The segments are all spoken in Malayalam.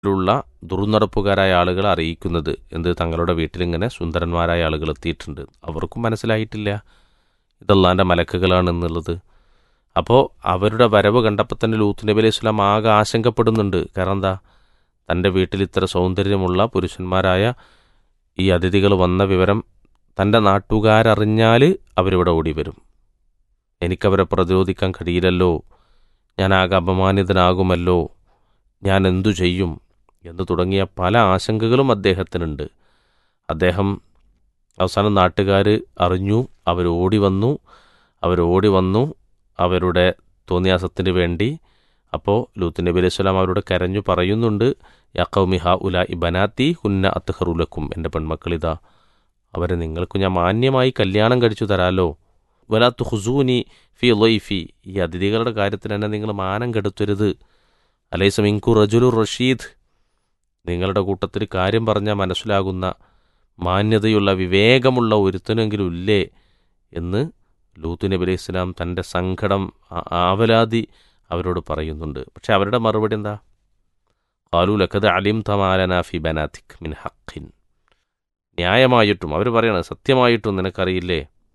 ലുള്ള ദുർനടപ്പുകാരായ ആളുകളെ അറിയിക്കുന്നത് എന്ത് തങ്ങളുടെ വീട്ടിലിങ്ങനെ സുന്ദരന്മാരായ ആളുകൾ എത്തിയിട്ടുണ്ട് അവർക്കും മനസ്സിലായിട്ടില്ല ഇതല്ലാൻ്റെ മലക്കുകളാണെന്നുള്ളത് അപ്പോൾ അവരുടെ വരവ് കണ്ടപ്പോൾ തന്നെ ലൂത്ത് നബി അലൈഹി സ്വലാം ആകെ ആശങ്കപ്പെടുന്നുണ്ട് കാരണം എന്താ തൻ്റെ വീട്ടിൽ ഇത്ര സൗന്ദര്യമുള്ള പുരുഷന്മാരായ ഈ അതിഥികൾ വന്ന വിവരം തൻ്റെ നാട്ടുകാരറിഞ്ഞാൽ അവരിവിടെ ഓടി വരും എനിക്കവരെ പ്രതിരോധിക്കാൻ കഴിയില്ലല്ലോ ഞാൻ ആകെ അപമാനിതനാകുമല്ലോ ഞാൻ എന്തു ചെയ്യും എന്ന് തുടങ്ങിയ പല ആശങ്കകളും അദ്ദേഹത്തിനുണ്ട് അദ്ദേഹം അവസാനം നാട്ടുകാർ അറിഞ്ഞു അവർ ഓടി വന്നു അവർ ഓടി വന്നു അവരുടെ തോന്നിയാസത്തിന് വേണ്ടി അപ്പോൾ ലൂത്ത് നബി അലൈഹി സ്വലാം അവരോട് കരഞ്ഞു പറയുന്നുണ്ട് യക്കൗമിഹ ഉല ഇബനാത്തി ഹുന്ന അത്ഹറുലക്കും എൻ്റെ പെൺമക്കളിതാ അവരെ നിങ്ങൾക്ക് ഞാൻ മാന്യമായി കല്യാണം കഴിച്ചു തരാലോ വലാത്തു ഹുസൂനി ഫി ലൊയ്ഫി ഈ അതിഥികളുടെ കാര്യത്തിൽ തന്നെ നിങ്ങൾ മാനം കെടുത്തരുത് അലൈസം ഇൻകു റജുലു റഷീദ് നിങ്ങളുടെ കൂട്ടത്തിൽ കാര്യം പറഞ്ഞാൽ മനസ്സിലാകുന്ന മാന്യതയുള്ള വിവേകമുള്ള ഒരുത്തനെങ്കിലും ഇല്ലേ എന്ന് ലൂത്ത് നബി അലൈഹി സ്വലാം തൻ്റെ സങ്കടം ആ- ആവലാതി അവരോട് പറയുന്നുണ്ട് പക്ഷെ അവരുടെ മറുപടി എന്താ കാലു ലക്കത് അലിം തമാലന ഫി ബനാത്തിക് മിൻ ഹഖിൻ ന്യായമായിട്ടും അവർ പറയണത് സത്യമായിട്ടും നിനക്കറിയില്ലേ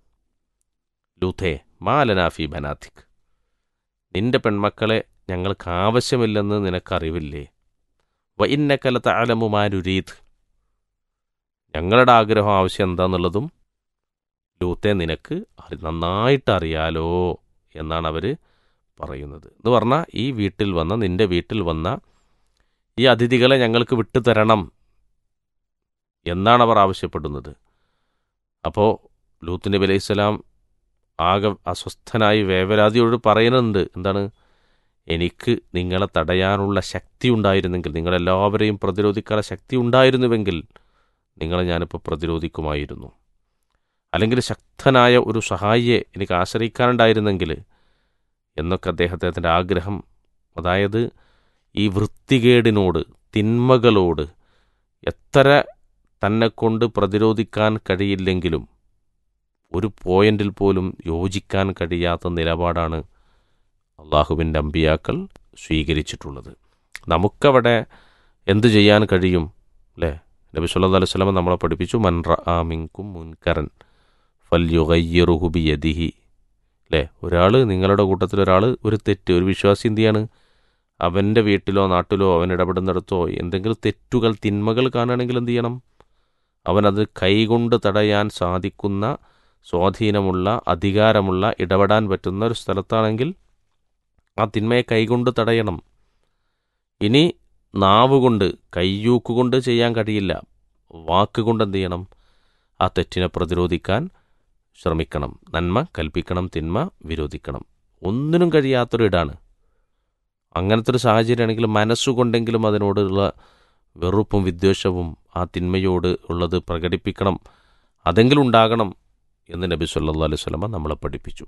ലൂഥേ മാലന ഫി ബനാത്തിക് നിന്റെ പെൺമക്കളെ ഞങ്ങൾക്ക് ആവശ്യമില്ലെന്ന് നിനക്കറിവില്ലേ വ ഇന്നക്കല താലമുമാരുരീത് ഞങ്ങളുടെ ആഗ്രഹം ആവശ്യം എന്താന്നുള്ളതും ലൂത്തെ നിനക്ക് അറി- നന്നായിട്ട് അറിയാലോ എന്നാണ് അവർ പറയുന്നത് എന്ന് പറഞ്ഞാൽ ഈ വീട്ടിൽ വന്ന നിന്റെ വീട്ടിൽ വന്ന ഈ അതിഥികളെ ഞങ്ങൾക്ക് വിട്ടു തരണം എന്നാണ് അവർ ആവശ്യപ്പെടുന്നത് അപ്പോൾ ലൂത്ത് നബി അലൈഹി സ്വലാം ആകെ അസ്വസ്ഥനായി വേവലാതിയോട് പറയുന്നുണ്ട് എന്താണ് എനിക്ക് നിങ്ങളെ തടയാനുള്ള ശക്തി ഉണ്ടായിരുന്നെങ്കിൽ നിങ്ങളെല്ലാവരെയും പ്രതിരോധിക്കാനുള്ള ശക്തി ഉണ്ടായിരുന്നുവെങ്കിൽ നിങ്ങളെ ഞാനിപ്പോൾ പ്രതിരോധിക്കുമായിരുന്നു അല്ലെങ്കിൽ ശക്തനായ ഒരു സഹായിയെ എനിക്ക് ആശ്രയിക്കാനുണ്ടായിരുന്നെങ്കിൽ എന്നൊക്കെ അദ്ദേഹത്തിൻ്റെ ആഗ്രഹം അതായത് ഈ വൃത്തികേടിനോട് തിന്മകളോട് എത്ര തന്നെ കൊണ്ട് പ്രതിരോധിക്കാൻ കഴിയില്ലെങ്കിലും ഒരു പോയിന്റിൽ പോലും യോജിക്കാൻ കഴിയാത്ത നിലപാടാണ് അള്ളാഹുവിൻ്റെ അമ്പിയാക്കൾ സ്വീകരിച്ചിട്ടുള്ളത് നമുക്കവിടെ എന്തു ചെയ്യാൻ കഴിയും അല്ലേ നബി സല്ലാ അലൈഹി സ്വലമ നമ്മളെ പഠിപ്പിച്ചു മൻറ ആമിങ്കും മുൻകരൻ ഫല്യുഗയ്യറുഹുബി യദിഹി അല്ലേ ഒരാൾ നിങ്ങളുടെ കൂട്ടത്തിൽ ഒരാൾ ഒരു തെറ്റ് ഒരു വിശ്വാസി എന്ത് ചെയ്യാണ് അവൻ്റെ വീട്ടിലോ നാട്ടിലോ അവൻ ഇടപെടുന്നിടത്തോ എന്തെങ്കിലും തെറ്റുകൾ തിന്മകൾ കാണുകയാണെങ്കിൽ എന്ത് ചെയ്യണം അവനത് കൈകൊണ്ട് തടയാൻ സാധിക്കുന്ന സ്വാധീനമുള്ള അധികാരമുള്ള ഇടപെടാൻ പറ്റുന്ന ഒരു സ്ഥലത്താണെങ്കിൽ ആ തിന്മയെ കൈകൊണ്ട് തടയണം ഇനി നാവുകൊണ്ട് കയ്യൂക്കുകൊണ്ട് ചെയ്യാൻ കഴിയില്ല വാക്കുകൊണ്ട് എന്ത് ചെയ്യണം ആ തെറ്റിനെ പ്രതിരോധിക്കാൻ ശ്രമിക്കണം നന്മ കൽപ്പിക്കണം തിന്മ വിരോധിക്കണം ഒന്നിനും കഴിയാത്തൊരു ഇടാണ് അങ്ങനത്തെ ഒരു സാഹചര്യമാണെങ്കിൽ മനസ്സുകൊണ്ടെങ്കിലും അതിനോടുള്ള വെറുപ്പും വിദ്വേഷവും ആ തിന്മയോട് ഉള്ളത് പ്രകടിപ്പിക്കണം അതെങ്കിലും ഉണ്ടാകണം എന്ന് നബി സല്ലാ അലൈഹി സ്വലമ നമ്മളെ പഠിപ്പിച്ചു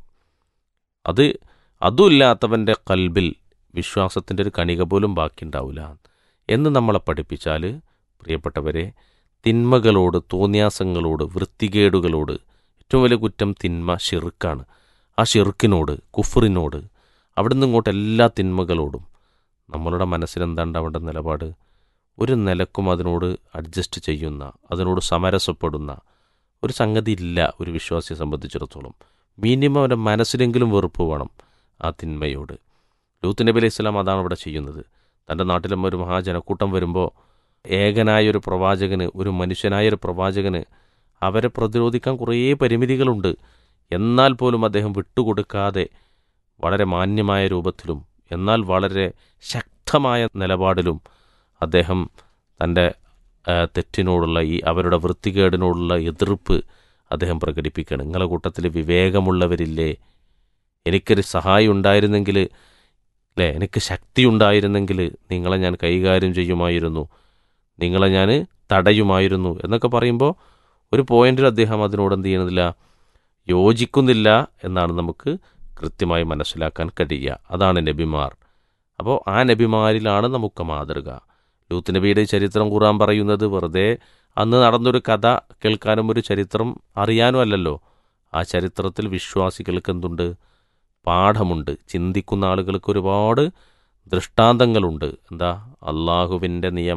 അത് അതുമില്ലാത്തവൻ്റെ കൽബിൽ വിശ്വാസത്തിൻ്റെ ഒരു കണിക പോലും ബാക്കിയുണ്ടാവില്ല എന്ന് നമ്മളെ പഠിപ്പിച്ചാൽ പ്രിയപ്പെട്ടവരെ തിന്മകളോട് തോന്യാസങ്ങളോട് വൃത്തികേടുകളോട് ഏറ്റവും വലിയ കുറ്റം തിന്മ ഷിറുക്കാണ് ആ ഷിറുക്കിനോട് കുഫറിനോട് അവിടുന്ന് ഇങ്ങോട്ട് എല്ലാ തിന്മകളോടും നമ്മളുടെ മനസ്സിലെന്താണ്ടാവേണ്ട നിലപാട് ഒരു നിലക്കും അതിനോട് അഡ്ജസ്റ്റ് ചെയ്യുന്ന അതിനോട് സമരസപ്പെടുന്ന ഒരു സംഗതി ഇല്ല ഒരു വിശ്വാസിയെ സംബന്ധിച്ചിടത്തോളം മിനിമം അവൻ്റെ മനസ്സിലെങ്കിലും വെറുപ്പ് വേണം ആ തിന്മയോട് ലൂത്ത് നബി അലൈഹി സ്വലാം അതാണ് ഇവിടെ ചെയ്യുന്നത് തൻ്റെ നാട്ടിലും ഒരു മഹാജനക്കൂട്ടം വരുമ്പോൾ ഏകനായ ഒരു പ്രവാചകന് ഒരു മനുഷ്യനായ ഒരു പ്രവാചകന് അവരെ പ്രതിരോധിക്കാൻ കുറേ പരിമിതികളുണ്ട് എന്നാൽ പോലും അദ്ദേഹം വിട്ടുകൊടുക്കാതെ വളരെ മാന്യമായ രൂപത്തിലും എന്നാൽ വളരെ ശക്തമായ നിലപാടിലും അദ്ദേഹം തൻ്റെ ആ, തെറ്റിനോടുള്ള ഈ അവരുടെ വൃത്തികേടിനോടുള്ള എതിർപ്പ് അദ്ദേഹം പ്രകടിപ്പിക്കുകയാണ് നിങ്ങളെ കൂട്ടത്തിൽ വിവേകമുള്ളവരില്ലേ എനിക്കൊരു സഹായം ഉണ്ടായിരുന്നെങ്കിൽ അല്ലേ എനിക്ക് ശക്തി ഉണ്ടായിരുന്നെങ്കിൽ നിങ്ങളെ ഞാൻ കൈകാര്യം ചെയ്യുമായിരുന്നു നിങ്ങളെ ഞാൻ തടയുമായിരുന്നു എന്നൊക്കെ പറയുമ്പോൾ ഒരു പോയിന്റിൽ അദ്ദേഹം അതിനോട് എന്ത് ചെയ്യുന്നില്ല യോജിക്കുന്നില്ല എന്നാണ് നമുക്ക് കൃത്യമായി മനസ്സിലാക്കാൻ കഴിയുക അതാണ് നബിമാർ അപ്പോൾ ആ നബിമാരിലാണ് നമുക്ക് മാതൃക ലൂത്ത് നബിയുടെ ചരിത്രം ഖുറാൻ പറയുന്നത് വെറുതെ അന്ന് നടന്നൊരു കഥ കേൾക്കാനും ഒരു ചരിത്രം അറിയാനും അല്ലല്ലോ ആ ചരിത്രത്തിൽ വിശ്വാസികൾക്ക് എന്തുണ്ട് പാഠമുണ്ട് ചിന്തിക്കുന്ന ആളുകൾക്ക് ഒരുപാട് ദൃഷ്ടാന്തങ്ങളുണ്ട് എന്താ അള്ളാഹുവിൻ്റെ നിയമ